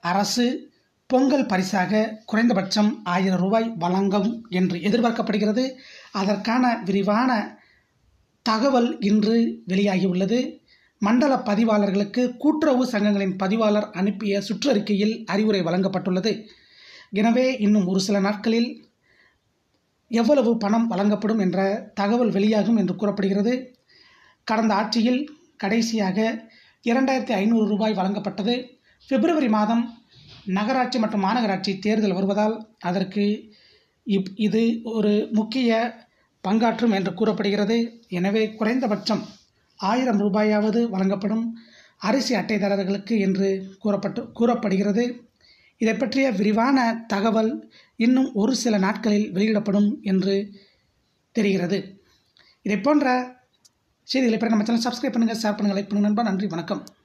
அரசு பொங்கல் பரிசாக குறைந்தபட்சம் ஆயிரம் ரூபாய் வழங்கும் என்று எதிர்பார்க்கப்படுகிறது அதற்கான விரிவான தகவல் இன்று வெளியாகியுள்ளது மண்டல பதிவாளர்களுக்கு கூட்டுறவு சங்கங்களின் பதிவாளர் அனுப்பிய சுற்றறிக்கையில் அறிவுரை வழங்கப்பட்டுள்ளது எனவே இன்னும் ஒரு சில நாட்களில் எவ்வளவு பணம் வழங்கப்படும் என்ற தகவல் வெளியாகும் என்று கூறப்படுகிறது கடந்த ஆட்சியில் கடைசியாக இரண்டாயிரத்தி ஐநூறு ரூபாய் வழங்கப்பட்டது பிப்ரவரி மாதம் நகராட்சி மற்றும் மாநகராட்சி தேர்தல் வருவதால் அதற்கு இப் இது ஒரு முக்கிய பங்காற்றும் என்று கூறப்படுகிறது எனவே குறைந்தபட்சம் ஆயிரம் ரூபாயாவது வழங்கப்படும் அரிசி அட்டைதாரர்களுக்கு என்று கூறப்பட்டு கூறப்படுகிறது இதை பற்றிய விரிவான தகவல் இன்னும் ஒரு சில நாட்களில் வெளியிடப்படும் என்று தெரிகிறது இதை போன்ற செய்திகளை பெற நம்ம சேனல் சப்ஸ்கிரைப் பண்ணுங்கள் ஷேர் பண்ணுங்கள் லைக் பண்ணுங்கள் நண்பா நன்றி வணக்கம்